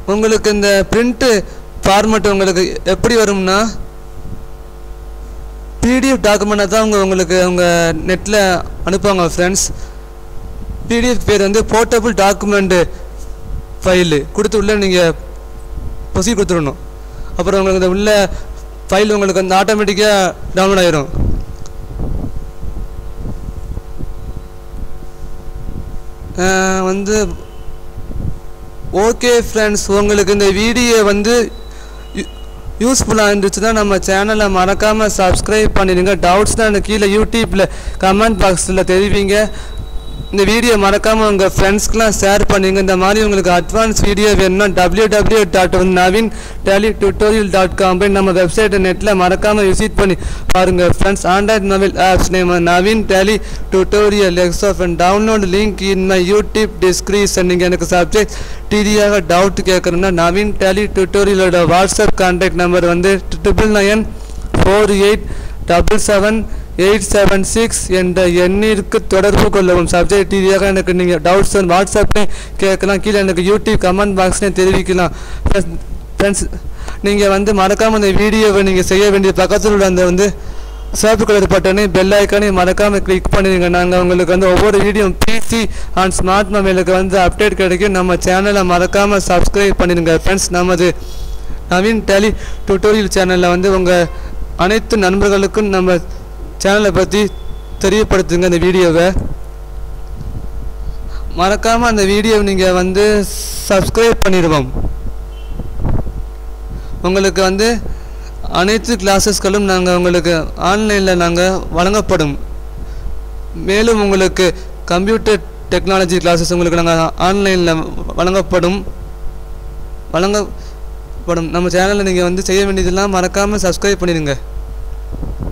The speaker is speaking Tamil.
உங்களுக்கு இந்த பிரிண்ட்டு ஃபார்மேட் உங்களுக்கு எப்படி வரும்னா பிடிஎஃப் டாக்குமெண்ட்டாக தான் அவங்க உங்களுக்கு அவங்க நெட்டில் அனுப்புவாங்க ஃப்ரெண்ட்ஸ் பிடிஎஃப் பேர் வந்து போர்ட்டபுள் டாக்குமெண்ட்டு ஃபைலு கொடுத்து உள்ள நீங்கள் பொசி கொடுத்துடணும் அப்புறம் உங்களுக்கு இந்த உள்ள ஃபைல் உங்களுக்கு வந்து ஆட்டோமேட்டிக்காக டவுன்லோட் ஆயிரும் அஹ் வந்து ஓகே ஃப்ரெண்ட்ஸ் உங்களுக்கு இந்த வீடியோ வந்து யூஸ்ஃபுல்லாக இருந்துச்சுன்னா நம்ம சேனலை மறக்காமல் சப்ஸ்கிரைப் பண்ணிடுங்க டவுட்ஸ்னால் எனக்கு கீழே யூடியூப்பில் கமெண்ட் பாக்ஸில் தெரிவிங்க இந்த வீடியோ மறக்காமல் உங்கள் ஃப்ரெண்ட்ஸ்க்கெலாம் ஷேர் பண்ணுங்க இந்த மாதிரி உங்களுக்கு அட்வான்ஸ் வீடியோ வேணும்னா W W dot Naveen tele tutorial dot com போய் நம்ம வெப்சைட்டை நெட்டில் மறக்காமல் விசிட் பண்ணி பாருங்கள் friends Android mobile apps name Naveen tele tutorial X off and download link in my YouTube description நீங்கள் எனக்கு சப்ஜெக்ட் டிடியாக டவுட் கேட்குறேன்னா நவீன் டெலி டியூட்டோரியலோட வாட்ஸ்அப் கான்டாக்ட் நம்பர் வந்து triple nine four eight double seven eight seven six என்ற எண்ணிற்கு தொடர்பு கொள்ளவும் சப்ஜெக்ட் ரீதியாக எனக்கு நீங்கள் டவுட்ஸ் வாட்ஸ்அப்பே கேட்கலாம் கீழே எனக்கு யூடியூப் கமெண்ட் பாக்ஸ்லேயும் தெரிவிக்கலாம் ஃப்ரெண்ட்ஸ் நீங்கள் வந்து மறக்காமல் இந்த வீடியோவை நீங்கள் செய்ய வேண்டிய பக்கத்தில் உள்ள அந்த வந்து சிவப்பு கலர் பட்டனை பெல் ஐக்கானே மறக்காமல் கிளிக் பண்ணிடுங்க நாங்கள் உங்களுக்கு வந்து ஒவ்வொரு வீடியோ பிசி அண்ட் ஸ்மார்ட் மொபைலுக்கு வந்து அப்டேட் கிடைக்கும் நம்ம சேனலை மறக்காமல் சப்ஸ்கிரைப் பண்ணிடுங்க ஃப்ரெண்ட்ஸ் நமது நவீன் டெலி டுட்டோரியல் சேனலில் வந்து உங்கள் அனைத்து நண்பர்களுக்கும் நம்ம சேனலை பற்றி தெரியப்படுத்துங்க இந்த வீடியோவை மறக்காமல் அந்த வீடியோவை நீங்கள் வந்து சப்ஸ்கிரைப் பண்ணிடுவோம் உங்களுக்கு வந்து அனைத்து கிளாஸஸ்களும் நாங்கள் உங்களுக்கு ஆன்லைனில் நாங்கள் வழங்கப்படும் மேலும் உங்களுக்கு கம்ப்யூட்டர் டெக்னாலஜி கிளாஸஸ் உங்களுக்கு நாங்கள் ஆன்லைனில் வழங்கப்படும் வழங்கப்படும் நம்ம சேனலில் நீங்கள் வந்து செய்ய வேண்டியதெல்லாம் மறக்காமல் சப்ஸ்கிரைப் பண்ணிடுங்க